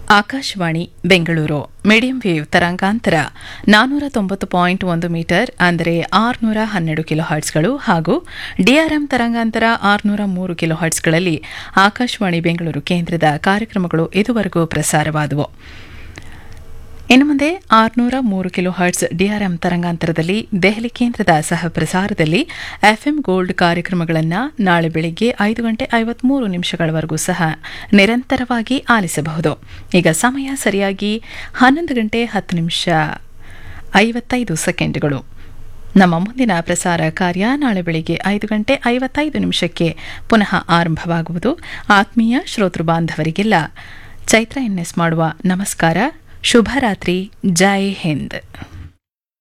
Akashvani Bengaluru medium wave ತರಂಗಾಂತರ ನಾನ್ನೂರ ತೊಂಬತ್ತು ಪಾಯಿಂಟ್ ಒಂದು ಮೀಟರ್ ಅಂದರೆ ಆರುನೂರ ಹನ್ನೆರಡು ಕಿಲೋ ಹರ್ಟ್ಸ್ಗಳು ಹಾಗೂ ಡಿಆರ್ಎಂ ತರಂಗಾಂತರ ಆರುನೂರ ಮೂರು ಕಿಲೋ ಹರ್ಟ್ಸ್ಗಳಲ್ಲಿ ಆಕಾಶವಾಣಿ ಬೆಂಗಳೂರು ಕೇಂದ್ರದ ಕಾರ್ಯಕ್ರಮಗಳು ಇದುವರೆಗೂ ಪ್ರಸಾರವಾದವು ಇನ್ನು ಮುಂದೆ ಆರುನೂರ ಮೂರು ಕಿಲೋ ಹರ್ಟ್ಸ್ ಡಿಆರ್ಎಂ ತರಂಗಾಂತರದಲ್ಲಿ ದೆಹಲಿ ಕೇಂದ್ರದ ಸಹ ಪ್ರಸಾರದಲ್ಲಿ ಎಫ್ಎಂ ಗೋಲ್ಡ್ ಕಾರ್ಯಕ್ರಮಗಳನ್ನು ನಾಳೆ ಬೆಳಿಗ್ಗೆ ಐದು ಗಂಟೆ ಐವತ್ಮೂರು ನಿಮಿಷಗಳವರೆಗೂ ಸಹ ನಿರಂತರವಾಗಿ ಆಲಿಸಬಹುದು ಈಗ ಸಮಯ ಸರಿಯಾಗಿ ಹನ್ನೊಂದು ಗಂಟೆ ಹತ್ತು ನಿಮಿಷ ಐವತ್ತೈದು ಸೆಕೆಂಡ್ಗಳು ನಮ್ಮ ಮುಂದಿನ ಪ್ರಸಾರ ಕಾರ್ಯ ನಾಳೆ ಬೆಳಿಗ್ಗೆ ಐದು ಗಂಟೆ ಐವತ್ತೈದು ನಿಮಿಷಕ್ಕೆ ಪುನಃ ಆರಂಭವಾಗುವುದು ಆತ್ಮೀಯ ಶ್ರೋತೃ ಬಾಂಧವರಿಗೆಲ್ಲ ಚೈತ್ರ ಎನ್ಎಸ್ ಮಾಡುವ ನಮಸ್ಕಾರ ಶುಭರಾತ್ರಿ ಜೈ ಹಿಂದ್